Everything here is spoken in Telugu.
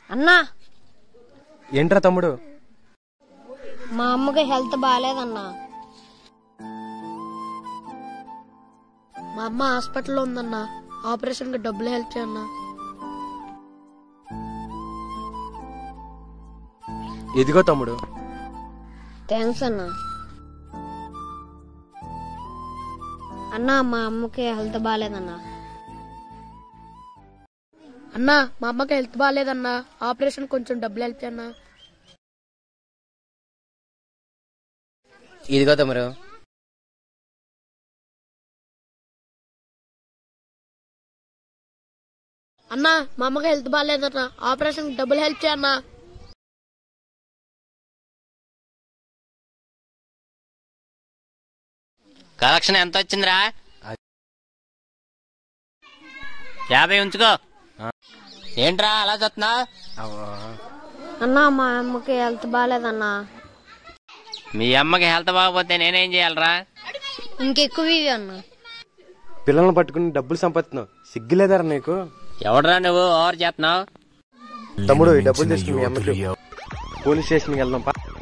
అన్నా ఏంట్రా తమ్ముడు మా అమ్మకి హెల్త్ బాగాలేదన్నా మా అమ్మ హాస్పిటల్లో ఉందన్నా ఆపరేషన్ కి డబ్బులు హెల్ప్ చేయన్నా ఇదిగో తమ్ముడు థ్యాంక్స్ అన్నా అన్నా మా అమ్మకి హెల్త్ బాగాలేదన్నా అన్నా మా అమ్మకి హెల్త్ బాగాలేదన్నా ఆపరేషన్ కొంచెం డబ్బులు హెల్ప్ చేయన్నా ఇదిగో తమ్ముడు అన్నా మా అమ్మకి హెల్త్ బాగాలేదన్నా ఆపరేషన్ కి డబ్బులు హెల్ప్ చేయన్నా కలెక్షన్ ఎంత వచ్చిందిరా యాభై ఉంచుకో ఏంట్రా అలా చూస్తున్నా అన్నా మా అమ్మకి హెల్త్ బాగాలేదన్నా మీ అమ్మకి హెల్త్ బాగపోతే నేనేం చేయాలరా ఇంకెక్కువ ఇవి అన్నా పిల్లల్ని పట్టుకుని డబ్బులు సంపాదిస్తున్నావు సిగ్గులేదారా నీకు ఎవడరా నువ్వు ఓవర్ చేస్తున్నావు తమ్ముడు ఈ డబ్బులు తీసుకుని మీ అమ్మకి పోలీస్ స్టేషన్కి వెళ్దాం పా